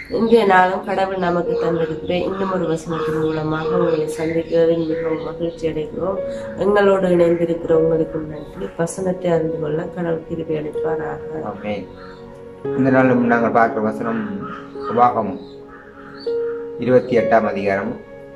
இன்றைய நாளும் கடவுள் நமக்கு தந்திருக்கிற இன்னும் ஒரு வசனத்தின் மூலமாக உங்களை சந்திக்கிறதில் மிகவும் மகிழ்ச்சி அடைகிறோம் எங்களோடு இணைந்திருக்கிற உங்களுக்கும் நன்றி வசனத்தை அறிந்து கொள்ள கடவுள் கிருபை அளிப்பாராக ஆமென் இந்த நாளும் நாங்கள் பார்க்கிற வசனம் உபாகம் இருபத்தி எட்டாம் அதிகாரம்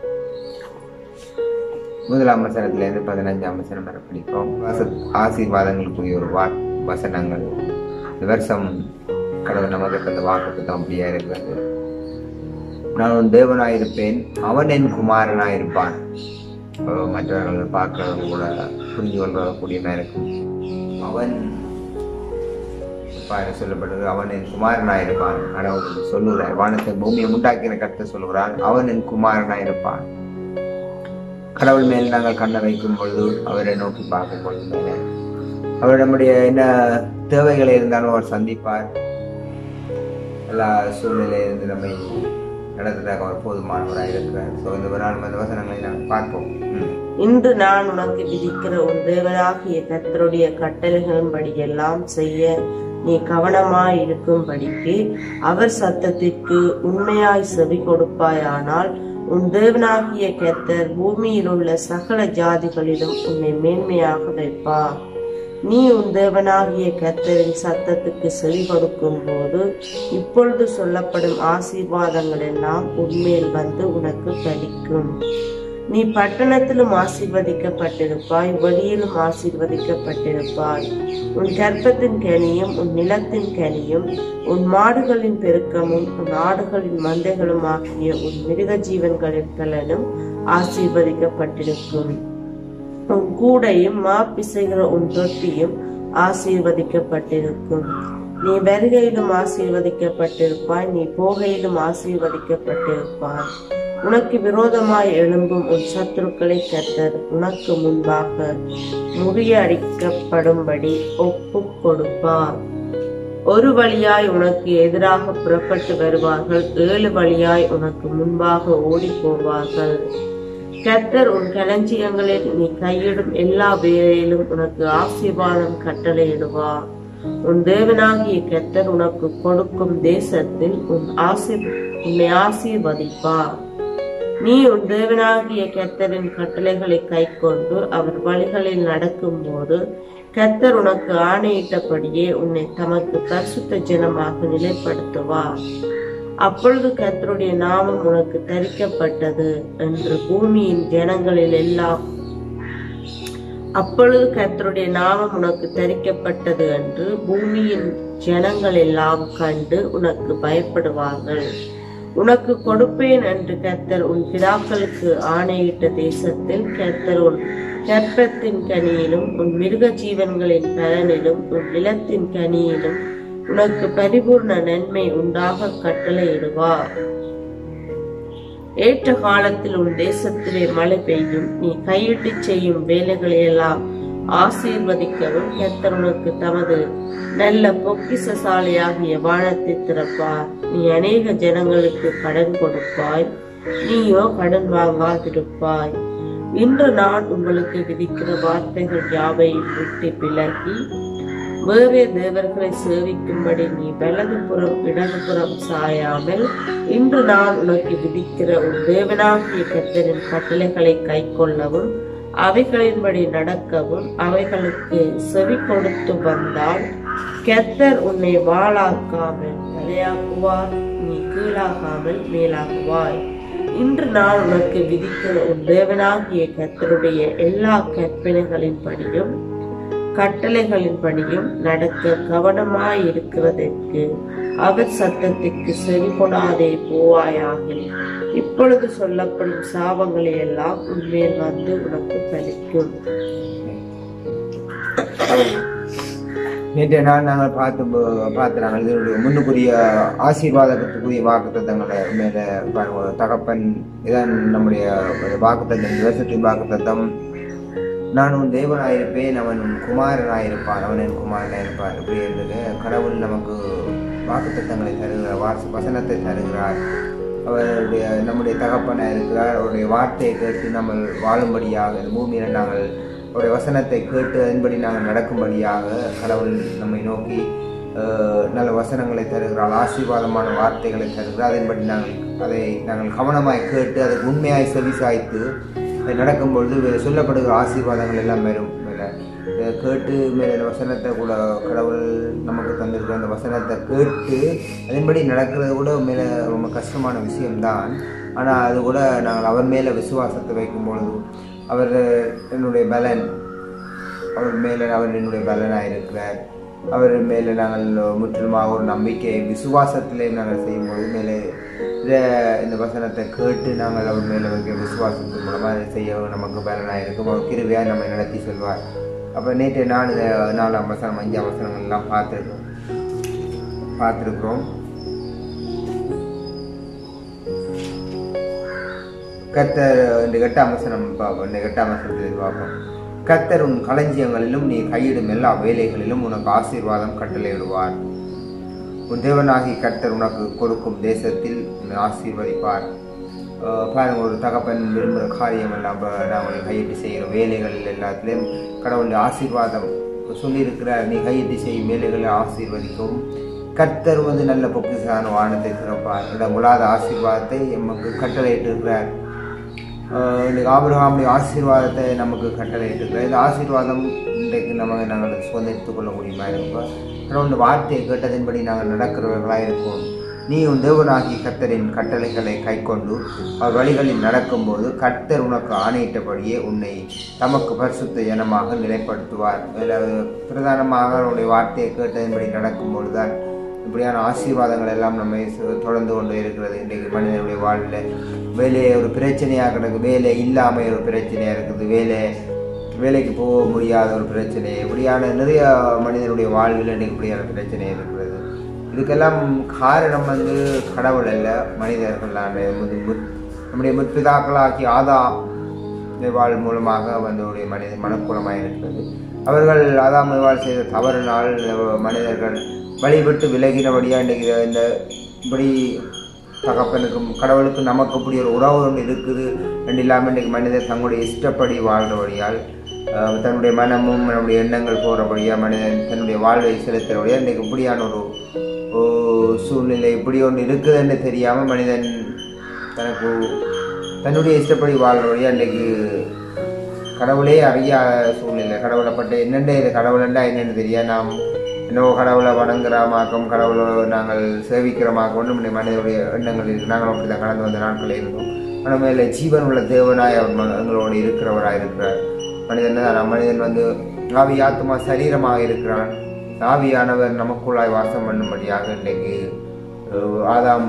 முதலாம் வசனத்திலிருந்து பதினஞ்சாம் வசனம் வரை படிப்போம் வச ஆசீர்வாதங்களுக்குரிய ஒரு வா வசனங்கள் இந்த வருஷம் கடவுள் நமக்கு தந்த வாக்கு அப்படியா இருக்கிறது நான் உன் தேவனாயிருப்பேன் அவன் என் குமாரனாயிருப்பான் அஹ் மற்றவர்கள் பார்க்கறது கூட புரிஞ்சு கொள்ளக்கூடியமா இருக்கும் அவன் பாரு சொல்லப்படுது அவன் என் குமாரனாயிருப்பான் கடவுள் சொல்லுகிறார் வானத்தை பூமியை உண்டாக்கின கருத்தை சொல்லுகிறான் அவன் என் குமாரனாயிருப்பான் கடவுள் மேல் நாங்கள் கண்ணை வைக்கும் பொழுது அவரை நோக்கி பார்க்கும் பொழுது மேலே அவர் நம்முடைய என்ன தேவைகளை இருந்தாலும் அவர் சந்திப்பார் எல்லா சூழ்நிலையிலிருந்து நம்மை நடத்துறதாக அவர் போதுமானவராக இருக்கிறார் ஸோ இந்த ஒரு நாள் அந்த வசனங்களை நாங்கள் பார்ப்போம் ம். இன்று நான் உனக்கு விதிக்கிற உன் தேவனாகிய கர்த்தருடைய கட்டளைகளின்படி எல்லாம் செய்ய நீ கவனமாய் இருக்கும்படிக்கு அவர் சத்தத்திற்கு உண்மையாய் செவி கொடுப்பாயானால் உன் தேவனாகிய கர்த்தர் பூமியில் உள்ள சகல ஜாதிகளிலும் உன்னை மேன்மையாக வைப்பார் நீ உன் தேவனாகிய கர்த்தரின் சத்தத்துக்கு செவி கொடுக்கும் போது இப்பொழுது சொல்லப்படும் ஆசீர்வாதங்கள் எல்லாம் உன்மேல் வந்து உனக்கு பலிக்கும் நீ பட்டணத்திலும் ஆசீர்வதிக்கப்பட்டிருப்பாய் வெளியிலும் ஆசீர்வதிக்கப்பட்டிருப்பாய் உன் கற்பத்தின் கனியும் உன் நிலத்தின் கனியும் உன் மாடுகளின் பெருக்கமும் உன் ஆடுகளின் மந்தைகளும் ஆகிய உன் மிருக ஜீவன்களின் பலனும் ஆசீர்வதிக்கப்பட்டிருக்கும் உன் கூடையும் மா பிசைகிற உன் தொட்டியும் ஆசீர்வதிக்கப்பட்டிருக்கும் நீ வருகையிலும் ஆசீர்வதிக்கப்பட்டிருப்பாய் நீ போகையிலும் ஆசீர்வதிக்கப்பட்டிருப்பாய் உனக்கு விரோதமாய் எழும்பும் உன் சத்துருக்களை கர்த்தர் உனக்கு முன்பாக முறியடிக்கப்படும்படி ஒப்பு கொடுப்பார் ஒரு வழியாய் உனக்கு எதிராக புறப்பட்டு வருவார்கள் ஏழு வழியாய் உனக்கு முன்பாக ஓடி போவார்கள் கர்த்தர் உன் களஞ்சியங்களில் நீ கையிடும் எல்லா வேலையிலும் உனக்கு ஆசீர்வாதம் கட்டளையிடுவார் உன் தேவனாகிய கர்த்தர் உனக்கு கொடுக்கும் தேசத்தில் உன் ஆசி உன்னை ஆசீர்வதிப்பார் நீ உன் தேவனாகிய கர்த்தரின் கட்டளைகளை கைக்கொண்டு அவர் வழிகளில் நடக்கும்போது கர்த்தர் உனக்கு ஆணையிட்டபடியே உன்னை தமக்கு பரிசுத்த ஜனமாக நிலைப்படுத்துவார் அப்பொழுது கர்த்தருடைய நாமம் உனக்கு தரிக்கப்பட்டது என்று பூமியின் ஜனங்களில் எல்லாம் அப்பொழுது கர்த்தருடைய நாமம் உனக்கு தரிக்கப்பட்டது என்று பூமியின் ஜனங்கள் எல்லாம் கண்டு உனக்கு பயப்படுவார்கள் உனக்கு கொடுப்பேன் என்று கர்த்தர் உன் பிதாக்களுக்கு ஆணையிட்ட தேசத்தில் கர்த்தர் உன் கற்பத்தின் கனியிலும் உன் மிருக ஜீவன்களின் பலனிலும் உன் நிலத்தின் கனியிலும் உனக்கு பரிபூர்ண நன்மை உண்டாக கட்டளையிடுவார் ஏற்ற காலத்தில் உன் தேசத்திலே மழை பெய்யும் நீ கையிட்டு செய்யும் வேலைகளை எல்லாம் ஆசீர்வதிக்கவும் கர்த்தர் உனக்கு தமது நல்ல பொக்கிசசாலியாகிய வானத்தை திறப்பார் நீ அநேக ஜனங்களுக்கு கடன் கொடுப்பாய் நீயோ கடன் வாங்காதிருப்பாய் இன்று நான் உங்களுக்கு விதிக்கிற வார்த்தைகள் யாவையும் விட்டு விலகி வேறே தேவர்களை சேவிக்கும்படி நீ வலதுபுறம் இடதுபுறம் சாயாமல் இன்று நான் உனக்கு விதிக்கிற உன் தேவனாகிய கர்த்தரின் கட்டளைகளை கைக்கொள்ளவும் அவைகளின்படி நடக்கவும் அவைகளுக்கு செவி கொடுத்து வந்தால் கர்த்தர் உன்னை வாளாக்காமல் தலையாக்குவார் நீ கீழாகாமல் மேலாகுவாய் இன்று நான் உனக்கு விதிக்கிற உன் தேவனாகிய கர்த்தருடைய எல்லா கற்பனைகளின்படியும் கட்டளைகளின்படியும் நடக்க கவனமாய் இருக்கிறதற்கு அவர் சத்தத்துக்கு செவி கொடாதே போவாயாகில் இப்பொழுது சொல்லப்படும் சாபங்களை எல்லாம் உன்மேல் வந்து உனக்கு பலிக்கும் நேற்றைய நாள் நாங்கள் பார்த்து பார்த்து நாங்கள் இதனுடைய முன்னுக்குரிய ஆசீர்வாதத்துக்குரிய வாக்குத்தத்தங்களை மேல பாருங்க, தகப்பன் இதான் நம்முடைய வாக்குத்தத்தம் தேசத்தின் வாக்குத்தத்தம் நான் உன் தேவனாயிருப்பேன் அவன் உன் குமாரனாயிருப்பான் அவன் என் குமாரனாயிருப்பான் இப்படி இருந்தது கடவுள் நமக்கு வாக்குத்தத்தங்களை தருகிறார் வாச வசனத்தை தருகிறார் அவருடைய நம்முடைய தகப்பனாக இருக்கிறார் அவருடைய வார்த்தையை கேட்டு நம்ம வாழும்படியாக இந்த பூமியில் நாங்கள் அவருடைய வசனத்தை கேட்டு அதன்படி நாங்கள் நடக்கும்படியாக கடவுள் நம்மை நோக்கி அஹ், நல்ல வசனங்களை தருகிறாள் ஆசீர்வாதமான வார்த்தைகளை தருகிறார் அதன்படி நாங்கள் அதை நாங்கள் கவனமாய் கேட்டு அதுக்கு உண்மையாய் செவிசாய்த்து அது நடக்கும்பொழுது வே- சொல்லப்படுகிற ஆசீர்வாதங்கள் எல்லாம் வரும் மேலே இதை கேட்டு மேலே இந்த வசனத்தை கூட கடவுள் நமக்கு தந்திருக்கிற அந்த வசனத்தை கேட்டு அதன்படி நடக்கிறது கூட மேலே ரொம்ப கஷ்டமான விஷயம்தான் ஆனால் அது கூட நாங்கள் அவர் மேலே விசுவாசத்தை வைக்கும் பொழுது அவர் என்னுடைய பலன் அவர் மேலே அவர் என்னுடைய பலனாக இருக்கிறார் அவர் மேலே நாங்கள் முற்றிலுமாக ஒரு நம்பிக்கை விசுவாசத்திலே நாங்கள் செய்யும்போது மேலே இதை இந்த வசனத்தை கேட்டு நாங்கள் அவர் மேலே வைக்க விசுவாசத்தின் மூலமாக அதை செய்ய நமக்கு பலனாக இருக்கும் அவர் கிருவியாக நம்மை நடத்தி செல்வார் அப்போ நேற்று நாள் இந்த நாலாம் வசனம் அஞ்சாம் வசனங்கள் எல்லாம் பார்த்துருக்கோம் பார்த்துருக்குறோம் கர்த்தர் இந்த எட்டாம் வசனம் பார்ப்போம் இந்த எட்டாம் வசனத்தில் பார்ப்போம் கர்த்தர் உன் களஞ்சியங்களிலும் நீ கையிடும் எல்லா வேலைகளிலும் உனக்கு ஆசீர்வாதம் கட்டளையிடுவார் உன் தேவனாகி கர்த்தர் உனக்கு கொடுக்கும் தேசத்தில் உன்னை ஆசீர்வதிப்பார் அஹ் பாருங்க ஒரு தகப்பன் விரும்புகிற காரியம் எல்லாம் இப்ப நாங்கள் கையிட்டு செய்கிற வேலைகள் எல்லாத்துலேயும் கடவுளுடைய ஆசீர்வாதம் சொல்லியிருக்கிறார் நீ கையிட்டு செய்யும் வேலைகளை ஆசீர்வதிக்கவும் கர்த்தர் வந்து நல்ல பொக்கிசான வானத்தை திறப்பார் இடம் உலாத ஆசீர்வாதத்தை எமக்கு கட்டளையிட்டிருக்கிறார் ஆஹ் இன்னைக்கு ஆபிரகாமுடைய ஆசீர்வாதத்தை நமக்கு கட்டளையிட்டிருக்கிறார் இந்த ஆசீர்வாதம் இன்றைக்கு நம்ம நாங்கள் சுதந்திரித்துக் கொள்ள முடியுமா இருப்போம் கடவுளுடைய வார்த்தையை கேட்டதின்படி நாங்கள் நடக்கிறவர்களாக இருப்போம் நீ உன் தேவனாகி கர்த்தரின் கட்டளைகளை கைக்கொண்டு அவர் வழிகளில் நடக்கும்போது கர்த்தர் உனக்கு ஆணையிட்டபடியே உன்னை தமக்கு பரிசுத்த ஜனமாக நிலைப்படுத்துவார் இதில் பிரதானமாக அவருடைய வார்த்தையை கேட்டதின்படி நடக்கும்பொழுதுதான் இப்படியான ஆசீர்வாதங்கள் எல்லாம் நம்மை சு- தொடர்ந்து கொண்டு இருக்கிறது இன்றைக்கு மனிதனுடைய வாழ்வில் வேலை ஒரு பிரச்சனையாக கிடக்கு வேலை இல்லாமல் ஒரு பிரச்சனையாக இருக்குது வேலை வேலைக்கு போக முடியாத ஒரு பிரச்சனை இப்படியான நிறைய மனிதனுடைய வாழ்வில் இன்றைக்கு இப்படியான பிரச்சனை இருக்கிறது இதுக்கெல்லாம் காரணம் வந்து கடவுள் அல்ல மனிதர்கள் நம்முடைய முற்பிதாக்களாகி ஆதா வாழ் மூலமாக வந்தவருடைய மனித மனக்குலமாக இருக்கிறது அவர்கள் ஆதாம் வாழ் செய்த தவறினால் மனிதர்கள் வழிபட்டு விலகினபடியா இன்றைக்கு இந்த இப்படி தகப்பனுக்கும் கடவுளுக்கும் நமக்கு இப்படி ஒரு உறவு ஒன்று இருக்குது ரெண்டு இல்லாமல் இன்றைக்கு மனிதர் தங்களுடைய இஷ்டப்படி வாழ்ந்தபடியால் அஹ், தன்னுடைய மனமும் நம்முடைய எண்ணங்கள் போகிறபடியா மனிதன் தன்னுடைய வாழ்வை செலுத்துறபடியா இன்றைக்கு இப்படியான ஒரு ஒரு சூழ்நிலை இப்படி ஒன்று இருக்குதுன்னு தெரியாமல் மனிதன் தனக்கு தன்னுடைய இஷ்டப்படி வாழ்றபடியா இன்றைக்கு கடவுளே அறியாத சூழ்நிலை கடவுளை பட்ட என்னென்ன இது கடவுளண்டா என்னன்னு தெரியா நாம் என்னவோ கடவுளை வணங்குறமாக்கம் கடவுளை நாங்கள் சேவிக்கிறமாக்கம் ஒன்றும் இல்லை மனிதனுடைய எண்ணங்கள் இருக்கு நாங்களும் அப்படி தான் கடந்து வந்த நாட்களில் இருந்தோம் ஆனால் மேலே ஜீவன் உள்ள தேவனாய் அவர் ம- எங்களோடு இருக்கிறவராக இருக்கிறார் மனிதன் தான் மனிதன் வந்து ஆவி ஆத்மா சரீரமாக இருக்கிறான் ஆவியானவர் நமக்குள்ளாய் வாசம் பண்ணும்படியாக இன்றைக்கு அஹ், ஆதாம்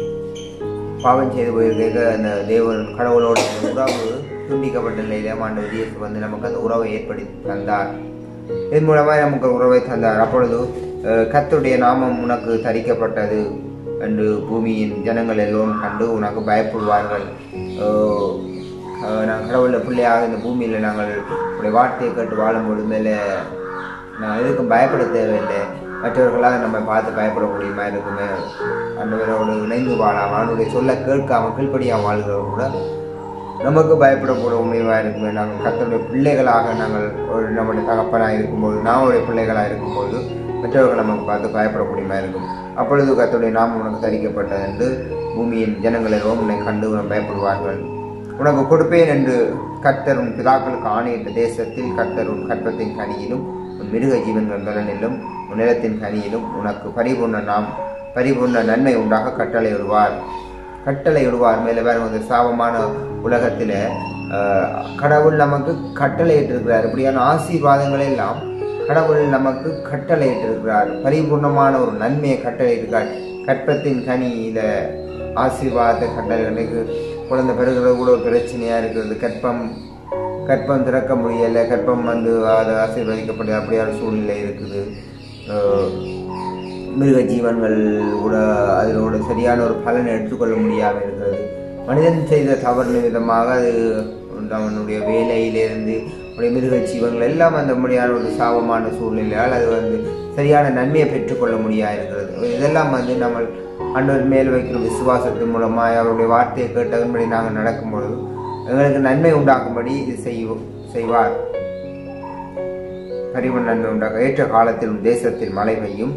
பாவம் செய்து போயிருக்க அந்த தேவன் கடவுளோட அந்த உறவு துண்டிக்கப்பட்ட நிலையில ஆண்டவர் இயேசு வந்து நமக்கு அந்த உறவை ஏற்படுத்தி தந்தார் இதன் மூலமாக நமக்கு ஒரு உறவை தந்தார் அப்பொழுது அஹ், கர்த்தருடைய நாமம் உனக்கு தரிக்கப்பட்டது என்று பூமியின் ஜனங்கள் எல்லோரும் கண்டு உனக்கு பயப்படுவார்கள் அஹ், அஹ், நாங்கள் கடவுளில் பிள்ளையாக இந்த பூமியில் நாங்கள் உடைய வார்த்தையை கேட்டு வாழும்பொழுது மேலே நான் எதுக்கும் பயப்பட தேவையில்லை மற்றவர்களாக நம்ம பார்த்து பயப்பட முடியுமா இருக்குமே ஆண்டவரோடு இணைந்து வாழாம அவனுடைய சொல்ல கேட்காம கீழ்ப்படியாக வாழ்கிறவங்க கூட நமக்கு பயப்படக்கூட உண்மையாக இருக்குமே நாங்கள் கத்தருடைய பிள்ளைகளாக நாங்கள் ஒரு நம்முடைய தகப்பனாக இருக்கும்போது நாமுடைய பிள்ளைகளாக இருக்கும்போது மற்றவர்கள் நமக்கு பார்த்து பயப்பட முடியுமா இருக்கும் அப்பொழுது கத்தருடைய நாமம் உனக்கு தரிக்கப்பட்டது என்று பூமியின் ஜனங்கள் எல்லாம் உன்னை கண்டு உன்னை பயப்படுவார்கள் உனக்கு கொடுப்பேன் என்று கர்த்தர் உன் பிதாக்களுக்கு ஆணையிட்ட தேசத்தில் கர்த்தர் உன் கற்பத்தின் கனியிலும் உன் மிருக ஜீவன்கள் பலனிலும் உன் நிலத்தின் கனியிலும் உனக்கு பரிபூர்ண நாம் பரிபூர்ண நன்மை உண்டாக கட்டளை விடுவார் கட்டளை விடுவார் மேலே வேற ஒரு சாபமான உலகத்தில் கடவுள் நமக்கு கட்டளை இட்டிருக்கிறார் இப்படியான ஆசீர்வாதங்களை எல்லாம் கடவுள் நமக்கு கட்டளை இட்டிருக்கிறார் பரிபூர்ணமான ஒரு நன்மையை கட்டளை இருக்கிறார் கற்பத்தின் கனியில ஆசீர்வாதத்தை கட்டளை இன்னைக்கு குழந்தை பெறுகிறது கூட ஒரு பிரச்சனையா இருக்கிறது கற்பம் கற்பம் திறக்க முடியலை கற்பம் வந்து அது ஆசீர்வதிக்கப்பட்ட அப்படியான சூழ்நிலை இருக்குது அஹ் மிருக ஜீவன்கள் கூட அதனோட சரியான ஒரு பலனை எடுத்துக்கொள்ள முடியாமல் இருக்கிறது மனிதன் செய்த தவறு விதமாக அது அவனுடைய வேலையிலிருந்து அவனுடைய மிருக ஜீவன்கள் எல்லாம் அந்த முடியாத ஒரு சாபமான சூழ்நிலையால் அது வந்து சரியான நன்மையை பெற்றுக்கொள்ள முடியாது இருக்கிறது இதெல்லாம் வந்து நம்ம ஆண்டவர் மேல் வைக்கிற விசுவாசத்தின் மூலமாக அவருடைய வார்த்தையை கேட்டதன்படி நாங்கள் நடக்கும் பொழுது எங்களுக்கு நன்மை உண்டாக்கும்படி இது செய்வோம் செய்வார் பரிவன் நன்மை உண்டாக ஏற்ற காலத்தில் உன் தேசத்தில் மழை பெய்யும் நீ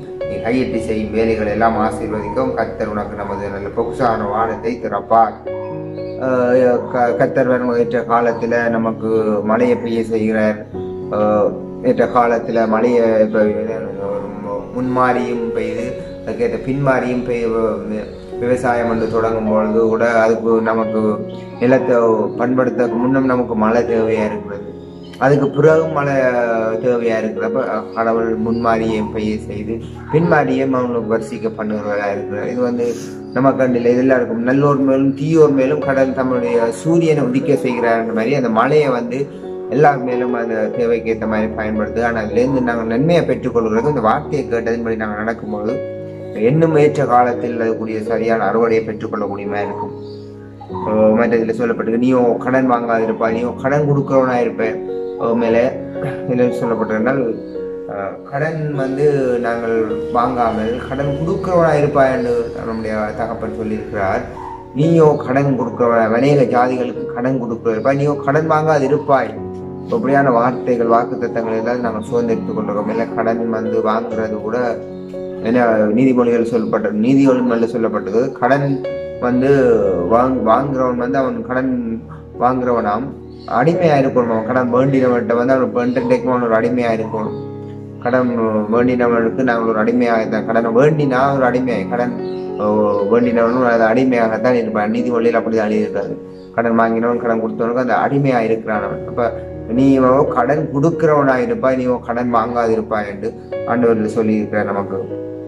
கையிட்டு செய்யும் வேலைகளை எல்லாம் ஆசீர்வதிக்கவும் கத்தர் உனக்கு நமது நல்ல பொக்குசான வானத்தை திறப்பார் ஆஹ் க- கத்தர் வரும் ஏற்ற காலத்துல நமக்கு மழையை பெய்ய செய்கிறார் ஆஹ் ஏற்ற காலத்துல மழையை இப்ப ஒரு மு- முன்மாரியும் பெய்து அதுக்கேற்ற பின்மாரியும் பெய்ய விவசாயம் வந்து தொடங்கும் பொழுது கூட அதுக்கு நமக்கு நிலத்தை பண்படுத்த முன்னும் நமக்கு மழை தேவையா இருக்கிறது அதுக்கு பிறகும் மழை தேவையா இருக்கிறப்ப கடவுள் முன்மாரியம் பெய்ய செய்து பின்மாரியம் அவனுக்கு வரிசிக்க பண்ணுகிறதா இருக்கிறார் இது வந்து நம்ம கண்டில் இது எல்லாருக்கும் நல்லோர் மேலும் தீயோர் மேலும் கடல் தம்முடைய சூரியனை உதிக்க செய்கிறார் மாதிரி அந்த மழையை வந்து எல்லார் மேலும் அந்த தேவைக்கு ஏற்ற மாதிரி பயன்படுது ஆனால் அதுலேருந்து நாங்கள் நன்மையை பெற்றுக்கொள்கிறது இந்த வார்த்தையை கேட்டதின்படி நாங்கள் நடக்கும்போது இன்னும் ஏற்ற காலத்தில் அதுக்குரிய சரியான அறுவடையை பெற்றுக்கொள்ளக்கூடியமா இருக்கும் அஹ் மற்ற இதில் சொல்லப்பட்டிருக்கு நீயும் கடன் வாங்காதிருப்பாய் நீயும் கடன் கொடுக்கிறவனா இருப்பேன் அஹ் மேலே இதில் சொல்லப்பட்டிருந்தால் அஹ் கடன் வந்து நாங்கள் வாங்காமல் கடன் கொடுக்கிறவனா இருப்பாய் என்று நம்முடைய தகப்பன் சொல்லியிருக்கிறார் நீயோ கடன் கொடுக்கிறவன் அநேக ஜாதிகளுக்கு கடன் கொடுக்கிறப்பாய் நீயோ கடன் வாங்காது இருப்பாய் அப்படியான வார்த்தைகள் வாக்கு தத்தங்கள் எல்லாம் நாங்கள் சுதந்திரித்துக் கொண்டிருக்கோம் இல்லை கடன் வந்து வாங்குறது கூட என்ன நீதிமொழிகள் சொல்லப்பட்டது நீதிமொழிகள் சொல்லப்பட்டது கடன் வந்து வாங் வாங்குறவன் வந்து அவன் கடன் வாங்குறவனாம் அடிமையா இருக்கணும் அவன் கடன் வேண்டினவன்கிட்ட வந்து அவன் வேண்டிக்கும் அவன் ஒரு அடிமையா இருக்கணும் கடன் வேண்டினவனுக்கு நாங்கள் ஒரு அடிமையாக கடனை வேண்டினா ஒரு அடிமை கடன் அஹ், வேண்டினவனும் அது அடிமையாகத்தான் இருப்பான் நீதிமொழியில் அப்படிதான் எழுதியிருக்காரு கடன் வாங்கினவன் கடன் கொடுத்தவனுக்கு அந்த அடிமையா இருக்கிறான் அவன் அப்ப நீ இவன் கடன் கொடுக்கிறவனா இருப்பாய் நீ இவன் கடன் வாங்காது இருப்பாய் என்று ஆண்டவர்கள் சொல்லி இருக்கிறார் நமக்கு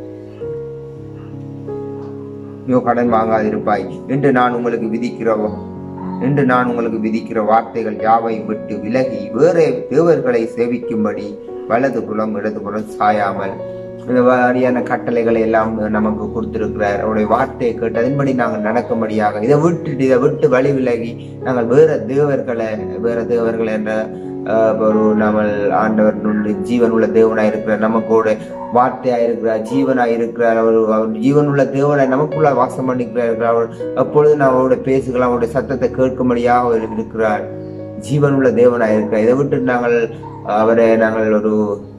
நீ கடன் வாங்காதிருப்பாய் என்று நான் உங்களுக்கு விதிக்கிறோம் என்று நான் உங்களுக்கு விதிக்கிற வார்த்தைகள் யாவையும் விட்டு விலகி வேறு தேவர்களை சேவிக்கும்படி வலது புறம் இடது புறம் சாயாமல் இந்த மாதிரியான கட்டளைகளை எல்லாம் நமக்கு கொடுத்திருக்கிறார் அவருடைய வார்த்தையை கேட்டு அதன்படி நாங்கள் நடக்கும்படியாக இதை விட்டுட்டு இதை விட்டு வழி விலகி நாங்கள் வேற தேவர்களை வேற தேவர்கள் என்ற ஆஹ், ஒரு நம்ம ஆண்டவர் நுண்டு ஜீவன் உள்ள தேவனாய் இருக்கிறார் நமக்கோட வார்த்தையாய் இருக்கிறார் ஜீவனாய் இருக்கிறார் அவர் அவர் ஜீவன் உள்ள தேவனாய் நமக்குள்ள வாசம் பண்ணிக்கிறார் அவர் அப்பொழுது நாம் அவருடைய பேசுகள் அவருடைய சத்தத்தை கேட்கும்படியாக அவர் இருக்கிறார் ஜீவன் உள்ள தேவனாய் இருக்கிறார் இதை விட்டு நாங்கள் அவரை நாங்கள் ஒரு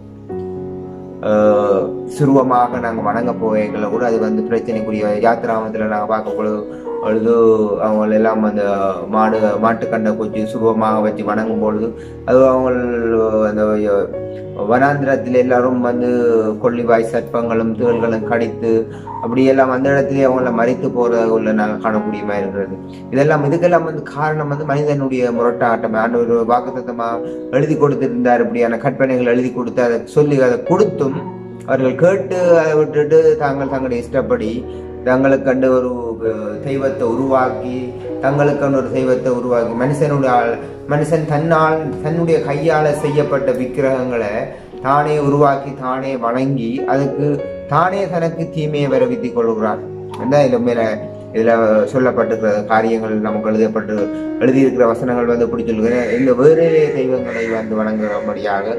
ஆஹ், சுருவமாக நாங்கள் வணங்க போவீங்கள கூட அது வந்து பிரச்சனைக்குரிய யாத்திராமத்தில் நாங்கள் பார்க்க பொழுது பொழுது அவங்க எல்லாம் அந்த மாடு மாட்டுக்கண்டை கொஞ்சம் சுருவமாக வச்சு வணங்கும் பொழுது அது அவங்க அந்த வனாந்திரத்தில் எல்லாரும் வந்து கொள்ளிவாய் சர்ப்பங்களும் தேள்களும் கடித்து அப்படியெல்லாம் அந்த இடத்துல அவங்கள மறித்து போற உள்ள நாங்கள் காணக்கூடியமா இருக்கிறது இதெல்லாம் இதுக்கெல்லாம் வந்து காரணம் வந்து மனிதனுடைய முரட்டாட்டம் ஆண்டவர் வாக்குத்தத்தமா எழுதி கொடுத்திருந்தார் இப்படியான கற்பனைகள் எழுதி கொடுத்து அதை சொல்லி அதை கொடுத்தும் அவர்கள் கேட்டு அதை விட்டுட்டு தாங்கள் தங்களுடைய இஷ்டப்படி தங்களுக்கு கண்டு ஒரு அஹ், தெய்வத்தை உருவாக்கி தங்களுக்கு ஒரு தெய்வத்தை உருவாக்கி மனுஷனுடைய ஆள்- மனுஷன் தன்னால் தன்னுடைய கையால செய்யப்பட்ட விக்கிரகங்களை தானே உருவாக்கி தானே வணங்கி அதுக்கு தானே தனக்கு தீமையை வரவித்துக் கொள்கிறான் அந்த இதுல மேல இதுல சொல்லப்பட்டிருக்கிற காரியங்கள் நமக்கு எழுதப்பட்டு எழுதியிருக்கிற வசனங்கள் வந்து எப்படி சொல்லுகிறேன் இந்த வேறு தெய்வங்களை வந்து வணங்கும்படியாக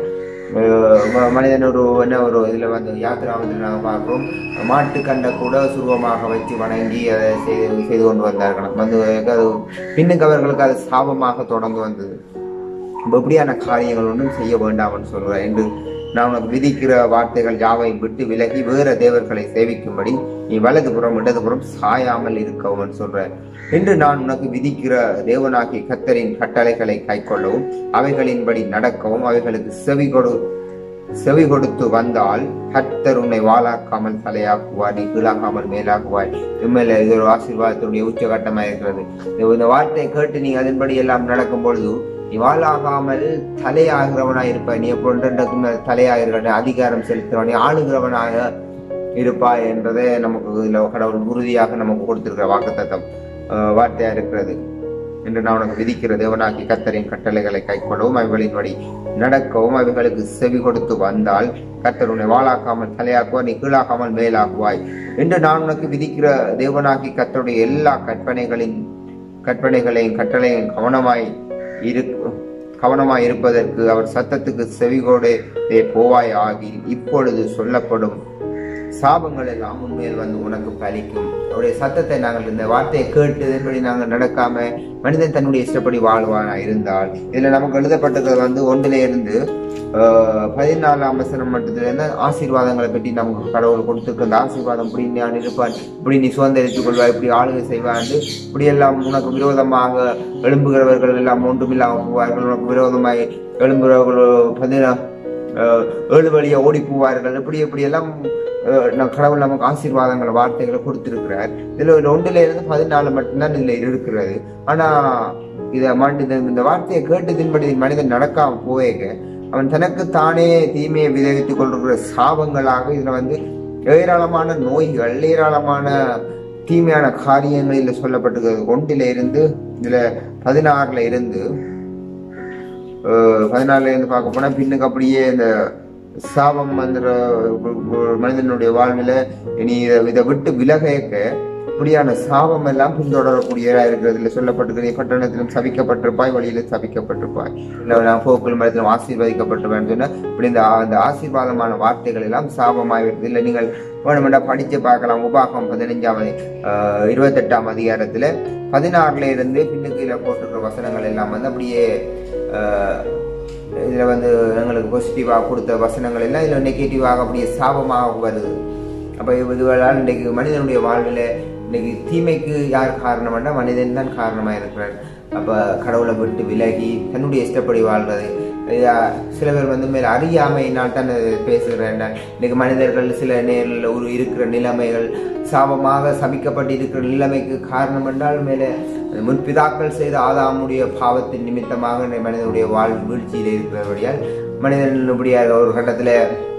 அஹ் ம- மனிதன் ஒரு என்ன ஒரு இதுல வந்து யாத்திராமத்தில் நாங்கள் பார்க்கிறோம் மாட்டுக்கண்டை கூட சுருவமாக வச்சு வணங்கி அதை செய்து செய்து கொண்டு வந்தார்கள் வந்து அது பின்னுக்கு அவர்களுக்கு அது சாபமாக தொடர்ந்து வந்தது இப்ப இப்படியான காரியங்கள் ஒன்றும் செய்ய வேண்டாம்னு சொல்றேன் என்று நான் உனக்கு விதிக்கிற வார்த்தைகள் யாவையும் விட்டு விலகி வேற தேவர்களை சேவிக்கும்படி நீ வலதுபுறம் இடதுபுறம் சாயாமல் இருக்கவும் சொல்றேன் என்று நான் உனக்கு விதிக்கிற தேவனாகி கத்தரின் கட்டளைகளை கைக்கொள்ளவும் அவைகளின்படி நடக்கவும் அவைகளுக்கு செவி கொடு செவி கொடுத்து வந்தால் கர்த்தர் உன்னை வாளாக்காமல் தலையாக்குவார் நீ கீழாக்காமல் மேலாக்குவாய் உண்மையில இது ஒரு ஆசீர்வாதத்தினுடைய உச்சகட்டமா இருக்கிறது இந்த- இந்த வார்த்தையை கேட்டு நீ அதன்படி எல்லாம் நடக்கும் பொழுது நீ வாளாகாமல் தலையாகிறவனாய் இருப்பாய் நீ எப்பொழுதுக்கும் தலையாகிறவன் அதிகாரம் செலுத்துறவன் நீ ஆளுகிறவனாக இருப்பாய் என்பதை நமக்கு இதுல கடவுள் உறுதியாக நமக்கு கொடுத்திருக்கிற வாக்குத்தத்தம் அஹ், வார்த்தையா இருக்கிறது என்று நான் உனக்கு விதிக்கிற தேவனாகி கத்தரின் கட்டளைகளை கைக்கொள்ளவும் அவைகளின்படி நடக்கவும் அவைகளுக்கு செவி கொடுத்து வந்தால் கர்த்தர் உன்னை வாளாக்காமல் தலையாக்குவார் நீ கீழாக்காமல் மேலாக்குவாய் என்று நான் உனக்கு விதிக்கிற தேவனாகி கர்த்தருடைய எல்லா கற்பனைகளின் கற்பனைகளையும் கட்டளையும் கவனமாய் இரு கவனமாய் இருப்பதற்கு அவர் சத்தத்துக்கு செவிகோடே போவாய் ஆகி இப்பொழுது சொல்லப்படும் சாபங்கள் எல்லாம் உண்மையில் வந்து உனக்கு பலிக்கும் அவருடைய சத்தத்தை நாங்கள் இந்த வார்த்தையை கேட்டு இதன்படி நாங்கள் நடக்காம மனிதன் தன்னுடைய இஷ்டப்படி வாழ்வானா இருந்தால் இதுல நமக்கு எழுதப்பட்டது வந்து ஒன்றிலே இருந்து ஆஹ், பதினாலாம் வசனம் மட்டத்துல இருந்து ஆசீர்வாதங்களை பற்றி நமக்கு கடவுள் கொடுத்துருக்க அந்த ஆசீர்வாதம் இப்படி நான் இருப்பான் இப்படி நீ சுதந்திரித்துக் கொள்வாய் இப்படி ஆளுகை செய்வாண்டு இப்படி எல்லாம் உனக்கு விரோதமாக எழும்புகிறவர்கள் எல்லாம் ஒன்றுமில்லாமல் போவார்கள் உனக்கு விரோதமாய் எழும்புகிறவர்கள் பதினா அஹ் ஏழு வழியா ஓடி போவார்கள் இப்படி இப்படி எல்லாம் அஹ், நம் கடவுள் நமக்கு ஆசீர்வாதங்களை வார்த்தைகளை கொடுத்திருக்கிறார் இதுல ஒரு ஒன்றுல இருந்து பதினாலு மட்டும்தான் இதுல இருக்கிறது ஆனா இத மண்டி இந்த- இந்த வார்த்தையை கேட்டதின்படி மனிதன் நடக்காம போவேக அவன் தனக்கு தானே தீமையை விளைவித்துக் கொண்டிருக்கிற சாபங்களாக இதுல வந்து ஏராளமான நோய்கள் ஏராளமான தீமையான காரியங்கள் இதுல சொல்லப்பட்டிருக்கிறது ஒன்றில இருந்து இதுல பதினாறுல இருந்து அஹ் பதினாலுல இருந்து பார்க்க போனா பின்னுக்கு அப்படியே இந்த சாபம் வந்துற ஒரு மனிதனுடைய வாழ்வில இனி இதை இதை விட்டு விலகேக்க இப்படியான சாபம் எல்லாம் பின்தொடரக்கூடியதா இருக்கிறது இல்ல சொல்லப்பட்டிருக்கிறது பட்டணத்திலும் சபிக்கப்பட்டிருப்பாய் வழியில சபிக்கப்பட்டிருப்பாய் இல்ல நான் போக்குள் மரத்திலும் ஆசீர்வதிக்கப்பட்டிருப்பேன் சொன்னா இப்படி இந்த ஆ- இந்த ஆசீர்வாதமான வார்த்தைகள் எல்லாம் சாபமாய் வருது இல்ல நீங்கள் வேணுமெண்டா படிச்சு பார்க்கலாம் உபாகம் பதினைஞ்சாவது ஆஹ், இருபத்தெட்டாம் அதிகாரத்துல பதினாறுல இருந்து பின்னுக்கு போட்டிருக்கிற வசனங்கள் எல்லாம் வந்து அப்படியே ஆஹ், இதுல வந்து எங்களுக்கு பாசிட்டிவாக கொடுத்த வசனங்கள் எல்லாம் இதுல நெகட்டிவாக அப்படியே சாபமாக வருது அப்ப இதுவெல்லாம் இன்றைக்கு மனிதனுடைய வாழ்வில் இன்னைக்கு தீமைக்கு யார் காரணம்னா மனிதன் தான் காரணமா இருக்கிறார் அப்ப கடவுளை விட்டு விலகி தன்னுடைய இஷ்டப்படி வாழ்றது ஐயா, சில பேர் வந்து மேல அறியாமையினால் தான் இது பேசுகிறேன் இன்னைக்கு மனிதர்கள் சில நேரில் ஒரு இருக்கிற நிலைமைகள் சாபமாக சபிக்கப்பட்டு இருக்கிற நிலைமைக்கு காரணம் என்றால் மேலே அந்த முற்பிதாக்கள் செய்த ஆதாமுடைய பாவத்தின் நிமித்தமாக இந்த மனிதனுடைய வாழ்வு வீழ்ச்சியில் இருக்கிறபடியால் மனிதன் இப்படியாக ஒரு கட்டத்தில்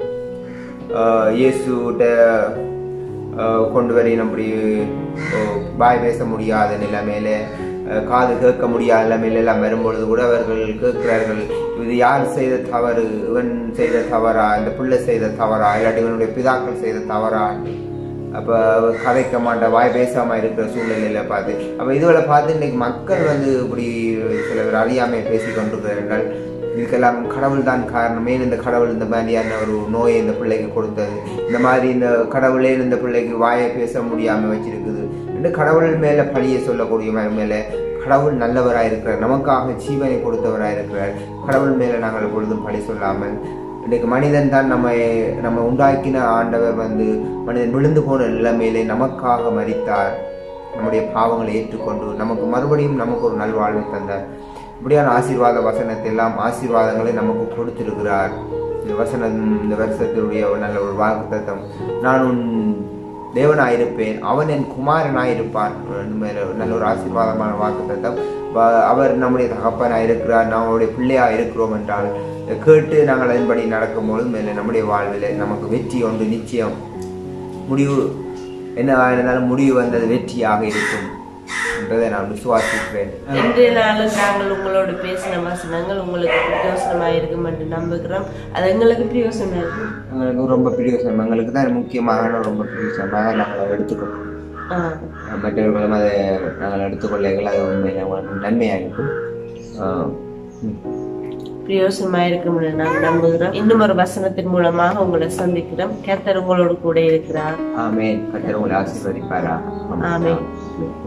இயேசுட்ட ஆஹ் கொண்டு வரி அப்படி ஆஹ் வாய் பேச முடியாத நிலைமையில ஆஹ் காது கேட்க முடியாத நிலைமையில எல்லாம் வரும்பொழுது கூட அவர்கள் கேட்கிறார்கள் இது யார் செய்த தவறு இவன் செய்த தவறா இந்த பிள்ளை செய்த தவறா இல்லாட்டி இவனுடைய பிதாக்கள் செய்த தவறா அப்ப அவர் கதைக்க மாட்டா வாய் பேசாம இருக்கிற சூழ்நிலையில பார்த்து அப்ப இதுவரை பார்த்து இன்னைக்கு மக்கள் வந்து இப்படி சில பேர் அறியாமையை பேசி கொண்டிருக்கிறார்கள் இதுக்கெல்லாம் கடவுள் தான் காரணம் ஏன் இந்த கடவுள் இந்த மாதிரியான ஒரு நோயை இந்த பிள்ளைக்கு கொடுத்தது இந்த மாதிரி இந்த கடவுளே இந்த பிள்ளைக்கு வாயை பேச முடியாம வச்சிருக்குது என்று கடவுள் மேல பழியை சொல்லக்கூடிய மேல கடவுள் நல்லவராய் இருக்கிறார் நமக்காக ஜீவனை கொடுத்தவராய் இருக்கிறார் கடவுள் மேல நாங்கள் எப்பொழுதும் பழி சொல்லாமல் இன்றைக்கு மனிதன் தான் நம்ம நம்ம உண்டாக்கின ஆண்டவர் வந்து மனிதன் விழுந்து போன நிலைமையிலே நமக்காக மரித்தார் நம்முடைய பாவங்களை ஏற்றுக்கொண்டு நமக்கு மறுபடியும் நமக்கு ஒரு நல்வாழ்வை தந்தார் இப்படியான ஆசீர்வாத வசனத்தை எல்லாம் ஆசீர்வாதங்களை நமக்கு கொடுத்திருக்கிறார் இந்த வசனம் இந்த வருஷத்தினுடைய ஒரு நல்ல ஒரு வாக்குத்தத்தம் நான் உன் தேவனாயிருப்பேன் அவன் என் குமாரனாயிருப்பான் இந்த மாதிரி ஒரு நல்ல ஒரு ஆசீர்வாதமான வாக்குத்தத்தம் வ- அவர் நம்முடைய தகப்பனாக இருக்கிறார் நாம் அவருடைய பிள்ளையா இருக்கிறோம் என்றால் இதை கேட்டு நாங்கள் அதன்படி நடக்கும்போது மேலே நம்முடைய வாழ்வில் நமக்கு வெற்றி ஒன்று நிச்சயம் முடிவு என்ன இருந்தாலும் முடிவு வந்தது வெற்றியாக இருக்கும் என்றதை நான் விசுவாசிக்கிறேன் இன்றைய நாளில் நாங்கள் உங்களோட பேசின வசனங்கள் உங்களுக்கு பிரயோசனமாக இருக்கும் என்று நம்புகிறோம் அது எங்களுக்கு பிரயோசனம் இருக்கும் எங்களுக்கு ரொம்ப பிரியோசனம் எங்களுக்கு தான் முக்கியமான ரொம்ப பிரியோசனமாக நாங்கள் அதை எடுத்துக்கணும் ஆ மற்றவர்களும் அதை நாங்கள் எடுத்துக்கொள்ளைகள் அது உண்மையில உங்களுக்கு நன்மையாக இருக்கும் ஆஹ் ம். பிரயோசனமாக இருக்கும் என்று நாங்கள் நம்புகிறோம் இன்னும் ஒரு வசனத்தின் மூலமாக உங்களை சந்திக்கிறோம் கர்த்தர் உங்களோடு கூட இருக்கிறார் ஆமென் கத்தர் உங்களை ஆசீர்வதிப்பாரா ஆமென்